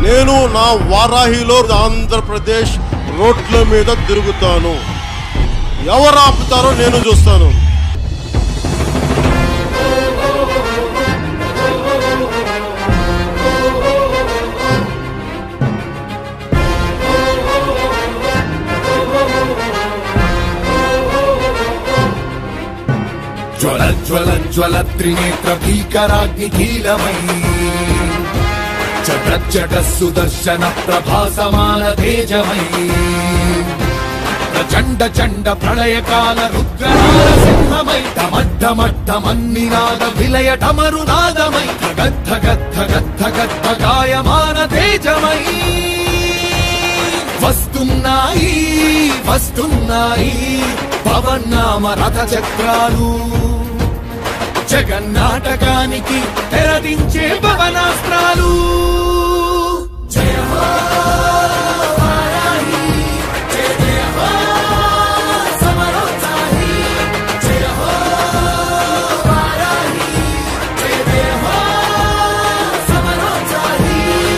నేను నా వారాహిలో ఆంధ్రప్రదేశ్ రోడ్ల మీద తిరుగుతాను ఎవరు ఆపుతారో నేను చూస్తాను జ్వల జ్వల జ్వల త్రినేత్ర భీకరాగ్ని కీలమై చట చట సుదర్శన ప్రభాసమాన తేజమై ప్రచండ చండ ప్రళయకాల రుద్రనాద సింహమై టమడ్డమడ్డమన్నినాద విలయ టమరునాదమై గద్ధ గద్ధ గద్ధ గద్ధ గాయమాన తేజమై వస్తున్నాయి వస్తున్నాయి పవన్నామ రథ చక్రాలు జగన్నాటకానికి తెరదించే పవనాస్త్రాలు జయ హో వారాహి, జయ జయ హో సమరోత్సాహి, జయ హో వారాహి, జయ జయ హో సమరోత్సాహి.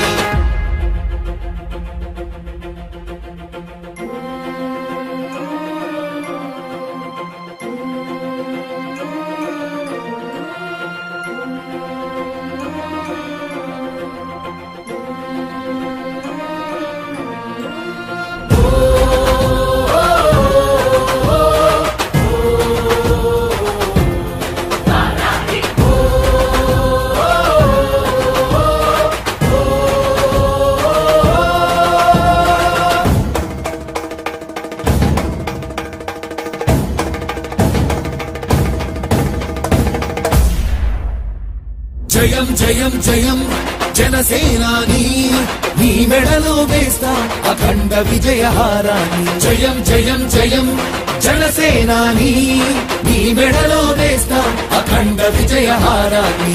జయం జయం జయం జనసేనాని నీ మెడలో వేస్తా అఖండ విజయహారాన్ని జయం జయం జయం జనసేనాని నీ మెడలో వేస్తా అఖండ విజయహారాన్ని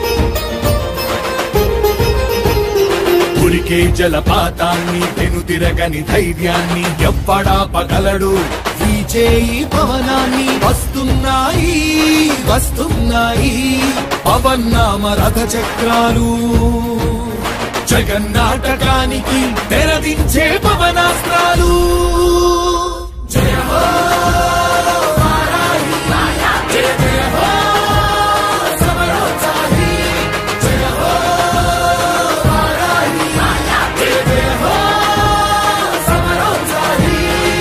ఉరికే జలపాతాన్ని పెనుతిరగని ధైర్యాన్ని ఎవ్వడాపగలడు ఈ చేయి పవనాన్ని వస్తున్నాయి వస్తున్నాయి పవన్నామ రథ చక్రాలు జగన్నాటకానికి తెరదించే పవనాస్త్రాలు జయ హో వారాహి, జయ జయ హో సమరోత్సాహి, జయ హో వారాహి, జయ జయ హో సమరోత్సాహి.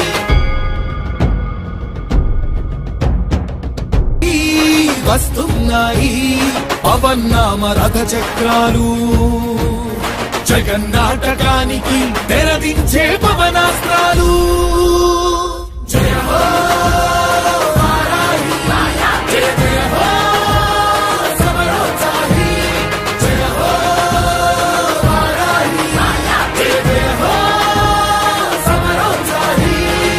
ఈ వస్తున్నాయి పవన్నామ రథ చక్రాలు జగన్నాటకానికి తెరదించే పవనాస్త్రాలు జయ హో వారాహి, జయ జయ హో సమరోత్సాహి, జయ హో వారాహి, జయ జయ హో సమరోత్సాహి.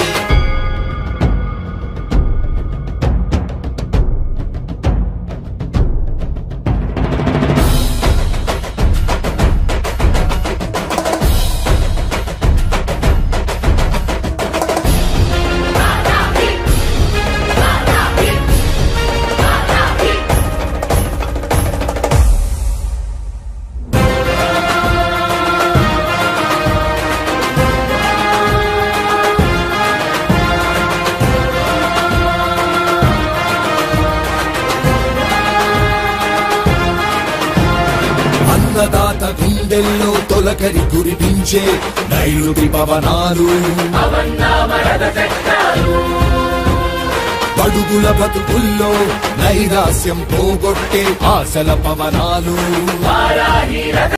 అన్నదాత గుండెల్లో తొలకరి కురిపించే నైరుతి పవనాలు పడుగుల బతుకుల్లో నైరాస్యం పోగొట్టే ఆశల పవనాలు